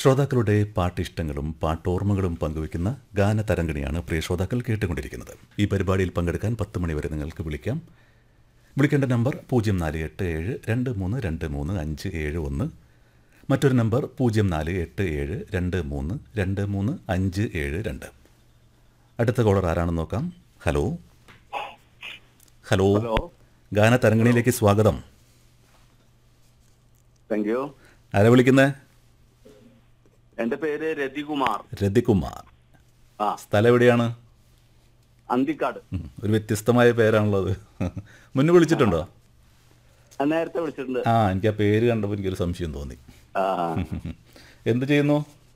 ശ്രോതാക്കളുടെ പാട്ടിഷ്ടങ്ങളും പാട്ടോർമ്മകളും പങ്കുവയ്ക്കുന്ന ഗാനതരംഗിണിയാണ് പ്രിയ ശ്രോതാക്കൾ കേട്ടുകൊണ്ടിരിക്കുന്നത് ഈ പരിപാടിയിൽ പങ്കെടുക്കാൻ പത്ത് മണിവരെ നിങ്ങൾക്ക് വിളിക്കാം വിളിക്കേണ്ട നമ്പർ പൂജ്യം നാല് എട്ട് ഏഴ് രണ്ട് മൂന്ന് രണ്ട് മൂന്ന് അഞ്ച് ഏഴ് ഒന്ന് മറ്റൊരു നമ്പർ പൂജ്യം നാല് എട്ട് ഏഴ് രണ്ട് മൂന്ന് രണ്ട് മൂന്ന് അഞ്ച് ഏഴ് രണ്ട് അടുത്ത കോളർ ആരാണെന്ന് നോക്കാം ഹലോ ഹലോ ഹലോ ഗാനതരംഗിണിയിലേക്ക് സ്വാഗതം താങ്ക് യു ആരാ വിളിക്കുന്നത് എന്റെ പേര് രതികുമാർ രതികുമാർ ആ സ്ഥലം എവിടെയാണ് അന്തിക്കാട് ഉം, ഒരു വ്യത്യസ്തമായ പേരാണുള്ളത് മുന്നേ വിളിച്ചിട്ടുണ്ടോ ഞാൻ നേരത്തെ വിളിച്ചിട്ടുണ്ട് ആ എനിക്ക് ആ പേര് കണ്ടപ്പോൾ എനിക്കൊരു സംശയം തോന്നി ആ എന്ത് ചെയ്യുന്നു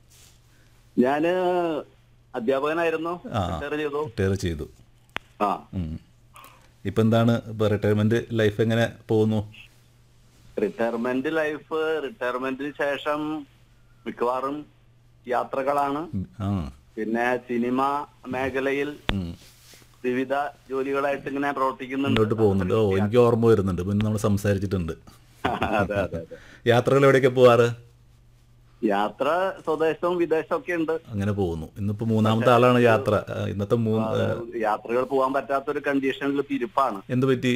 ഞാന് അധ്യാപകനായിരുന്നു ആ. റിട്ടയർ ചെയ്തു റിട്ടയർ ചെയ്തു ആ ഉം. ഇപ്പം എന്താണ് ഇപ്പോൾ റിട്ടയർമെൻറ്റ് ലൈഫ് എങ്ങനെ പോകുന്നു റിട്ടയർമെന്റ് ലൈഫ് റിട്ടയർമെന്റിന് ശേഷം മിക്കവാറും യാത്രകളാണ് ആ പിന്നെ സിനിമ മേഖലയിൽ ഉം. വിവിധ ജോലികളായിട്ട് ഇങ്ങനെ പ്രവർത്തിക്കുന്നുണ്ട് മുന്നോട്ട് പോകുന്നുണ്ട് ഓ എനിക്ക് ഓർമ്മ വരുന്നുണ്ട് മുന്നേ നമ്മൾ സംസാരിച്ചിട്ടുണ്ട് അതെ അതെ അതെ യാത്രകൾ എവിടെയൊക്കെ പോവാറ് യാത്ര സ്വദേശവും വിദേശവും ഒക്കെ ഉണ്ട് അങ്ങനെ പോകുന്നു ഇന്നിപ്പോൾ മൂന്നാമത്തെ ആളാണ് യാത്ര ആ, ഇന്നത്തെ മൂന്ന് ആ, യാത്രകൾ പോകാൻ പറ്റാത്ത ഒരു കണ്ടീഷനിൽ തിരുപ്പാണ് എന്ത് പറ്റി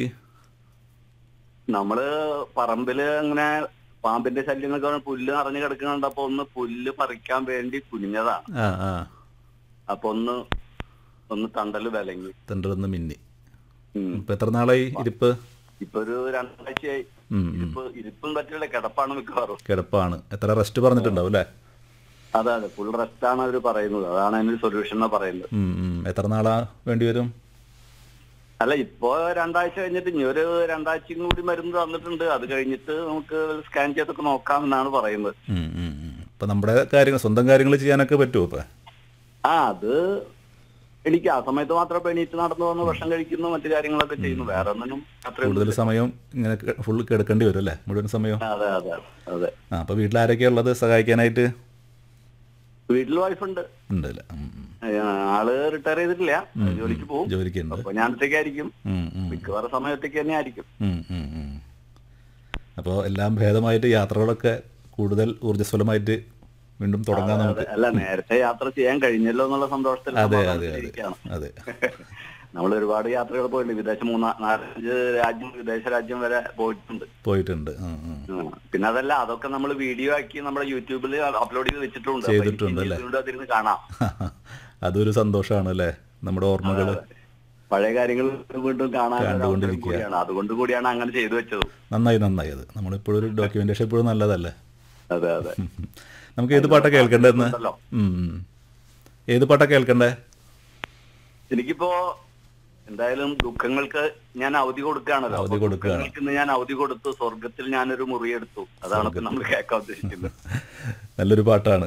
നമ്മള് പറമ്പില് ഇങ്ങനെ പാമ്പിന്റെ ശല്യങ്ങളൊക്കെ വന്ന് പുല്ല് നിറഞ്ഞു കിടക്കുന്നുണ്ടപ്പോ ഒന്ന് പുല്ല് പറിക്കാൻ വേണ്ടി കുനിഞ്ഞതാണ് ആ ആ അപ്പൊ ഒന്ന് ഒന്ന് തണ്ടല് വിലങ്ങി തണ്ടലൊന്ന് മിന്നി ഉം. ഇപ്പം എത്ര നാളായി ഇരിപ്പ് ഇപ്പൊ ഒരു രണ്ടാഴ്ചയായി ഉം, ഉം. ഇരിപ്പ് ഇരിപ്പും പറ്റില്ല കിടപ്പാണ് മിക്കവാറും കിടപ്പാണ് എത്ര റെസ്റ്റ് പറഞ്ഞിട്ടുണ്ടാവും അല്ലേ അതെ അതെ ഫുൾ റെസ്റ്റ് ആണ് അവര് പറയുന്നത് അതാണ് അതിനൊരു സൊല്യൂഷൻ എന്ന് പറയുന്നത് ഉം, ഉം. എത്ര നാളാ വേണ്ടി വരും അല്ല ഇപ്പൊ രണ്ടാഴ്ച കഴിഞ്ഞിട്ട് ഇനി ഒരു രണ്ടാഴ്ചയും കൂടി മരുന്ന് തന്നിട്ടുണ്ട് അത് കഴിഞ്ഞിട്ട് നമുക്ക് സ്കാൻ ചെയ്തൊക്കെ നോക്കാം എന്നാണ് പറയുന്നത് ഉം, ഉം, ഉം. ഇപ്പൊ നമ്മുടെ കാര്യങ്ങൾ സ്വന്തം കാര്യങ്ങൾ ചെയ്യാനൊക്കെ പറ്റുമോ ഇപ്പൊ ആ അത് എനിക്ക് ആ സമയത്ത് മാത്രം എണീറ്റ് നടന്നു വന്ന് ഭക്ഷണം കഴിക്കുന്നു മറ്റു കാര്യങ്ങളൊക്കെ ചെയ്യുന്നു വേറെ ഒന്നിനും അത്രയും കൂടുതൽ സമയം ഇങ്ങനെ ഫുൾ കിടക്കേണ്ടി വരും അല്ലേ മുഴുവൻ സമയം അതെ അതെ അതെ ആ അപ്പൊ വീട്ടിൽ ആരൊക്കെയാ ഉള്ളത് സഹായിക്കാനായിട്ട് വീട്ടിൽ വൈഫുണ്ട് ഉണ്ട് അല്ലേ ഉം, ഉം. ആള് റിട്ടയർ ചെയ്തിട്ടില്ല ജോലിക്ക് പോകും ജോലിക്ക് ഉണ്ട് അപ്പൊ ഞാൻ ഒറ്റയ്ക്കായിരിക്കും ഉം, ഉം, മിക്കവാറും സമയത്തേക്ക് തന്നെ ആയിരിക്കും ഉം, ഉം, ഉം. അപ്പോൾ എല്ലാം ഭേദമായിട്ട് യാത്രകളൊക്കെ കൂടുതൽ ഊർജ്ജസ്വലമായിട്ട് വീണ്ടും തുടങ്ങാൻ നമുക്ക് അതെ, അല്ല നേരത്തെ യാത്ര ചെയ്യാൻ കഴിഞ്ഞല്ലോ എന്നുള്ള സന്തോഷത്തിൽ അതെ അതെ സമാധാനത്തിൽ അതെ ഇരിക്കുകയാണ്. അതെ നമ്മൾ ഒരുപാട് യാത്രകൾ പോയിട്ടുണ്ട് വിദേശ മൂന്നാ നാലഞ്ച് രാജ്യം വിദേശ രാജ്യം വരെ പോയിട്ടുണ്ട് പോയിട്ടുണ്ട് ഉം, ഉം. ഉം. പിന്നെ അതല്ല അതൊക്കെ നമ്മൾ വീഡിയോ ആക്കി നമ്മുടെ യൂട്യൂബിൽ അപ്ലോഡ് ചെയ്ത് വെച്ചിട്ടുണ്ട് അപ്പൊ ചെയ്തിട്ടുണ്ട് എനിക്ക് അല്ലേ? വീണ്ടും അതിരുന്ന് കാണാം അതൊരു സന്തോഷമാണ് അല്ലേ നമ്മുടെ ഓർമ്മകൾ പഴയ കാര്യങ്ങൾ വീണ്ടും കാണാൻ ഒരു അവസരം കണ്ടുകൊണ്ടിരിക്കുക. കൂടിയാണ് അതുകൊണ്ട് കൂടിയാണ് അങ്ങനെ ചെയ്തു വെച്ചത് നന്നായി നന്നായി അത് നമ്മളിപ്പോഴും ഒരു ഡോക്യുമെന്റേഷൻ ഇപ്പോഴും നല്ലതല്ലേ അതെ അതെ നമുക്ക് ഏത് പാട്ടാ കേൾക്കേണ്ടതെന്ന് ഉണ്ടല്ലോ. ഉം, ഉം. ഏത് പാട്ടാ കേൾക്കണ്ടേ എനിക്കിപ്പോ എന്തായാലും ദുഃഖങ്ങൾക്ക് ഞാൻ അവധി കൊടുക്കുകയാണല്ലോ അവധി അപ്പൊ കൊടുക്കുകയാണ്. ദുഃഖങ്ങൾക്ക് ഇന്ന് ഞാൻ അവധി കൊടുത്തു സ്വർഗത്തിൽ ഞാനൊരു മുറിയെടുത്തു അതാണ് ഇപ്പൊ നമ്മൾ കേൾക്കാൻ ഉദ്ദേശിക്കുന്നത് നല്ലൊരു പാട്ടാണ്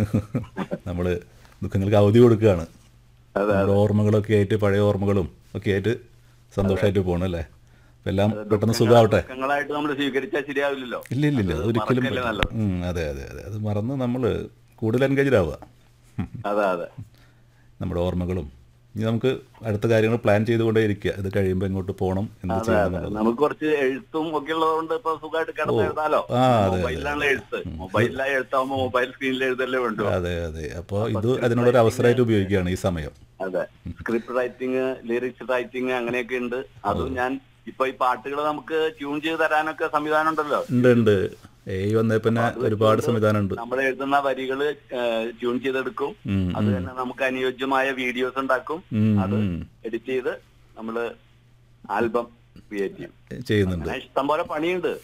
നമ്മൾ ദുഃഖങ്ങൾക്ക് അവധി കൊടുക്കുകയാണ് അതെ നമ്മുടെ ഓർമ്മകളൊക്കെ ആയിട്ട് പഴയ ഓർമ്മകളും ഒക്കെ ആയിട്ട് സന്തോഷമായിട്ട് പോകണം അല്ലേ അപ്പം എല്ലാം പെട്ടെന്ന് സുഖമാവട്ടെ ദുഃഖങ്ങളായിട്ട് നമ്മൾ സ്വീകരിച്ചാൽ ശരിയാവില്ലല്ലോ ഇല്ല ഇല്ല ഇല്ല അത് ഒരിക്കലും മറക്കല്ലേ പറ്റില്ല. നല്ലത്. ഉം, അതെ അതെ അതെ അത് മറന്ന് നമ്മൾ കൂടുതൽ എൻഗേജ്ഡ് ആവുക ഉം. അതെ അതെ നമ്മുടെ ഓർമ്മകളും ഇനി നമുക്ക് അടുത്ത കാര്യങ്ങൾ പ്ലാൻ ചെയ്തുകൊണ്ടേ ഇരിക്കുക ഇത് കഴിയുമ്പോൾ എങ്ങോട്ട് പോകണം എന്ത് അതെ ചെയ്യണം അതെ എന്നുള്ളത് നമുക്ക് കുറച്ച് എഴുത്തും ഒക്കെ ഉള്ളതുകൊണ്ട് ഇപ്പൊ സുഖമായിട്ട് കിടന്ന് എഴുതാലോ ആ, അതെ, മൊബൈലിലാണ് എഴുത്ത് മൊബൈലിലായി എഴുത്താവുമ്പോ മൊബൈൽ സ്ക്രീനിൽ എഴുതല്ലേ വേണ്ടു അതെ അതെ അപ്പോൾ ഇത് അതിനുള്ളൊരു അവസരമായിട്ട് ഉപയോഗിക്കുകയാണ് ഈ സമയം അതെ സ്ക്രിപ്റ്റ് റൈറ്റിംഗ് ലിറിക്സ് റൈറ്റിംഗ് അങ്ങനെയൊക്കെ ഉണ്ട് അതും ഞാൻ ഇപ്പൊ ഈ പാട്ടുകൾ നമുക്ക് ട്യൂൺ ചെയ്ത് തരാനൊക്കെ സംവിധാനം ഉണ്ടല്ലോ ഉണ്ട് ഉണ്ട് ഏ വന്നേ പിന്നെ ഒരുപാട് സംവിധാനമുണ്ട് നമ്മൾ എഴുതുന്ന വരികള് ട്യൂൺ ചെയ്തെടുക്കും ഉം, അത് തന്നെ നമുക്ക് അനുയോജ്യമായ വീഡിയോസ് ഉണ്ടാക്കും ഉം, അത് ഉം. എഡിറ്റ് ചെയ്ത് നമ്മള് ആൽബം ക്രിയേറ്റ് ചെയ്യും ചെയ്യുന്നുണ്ട് അങ്ങനെ ഇഷ്ടം പോലെ പണിയുണ്ട്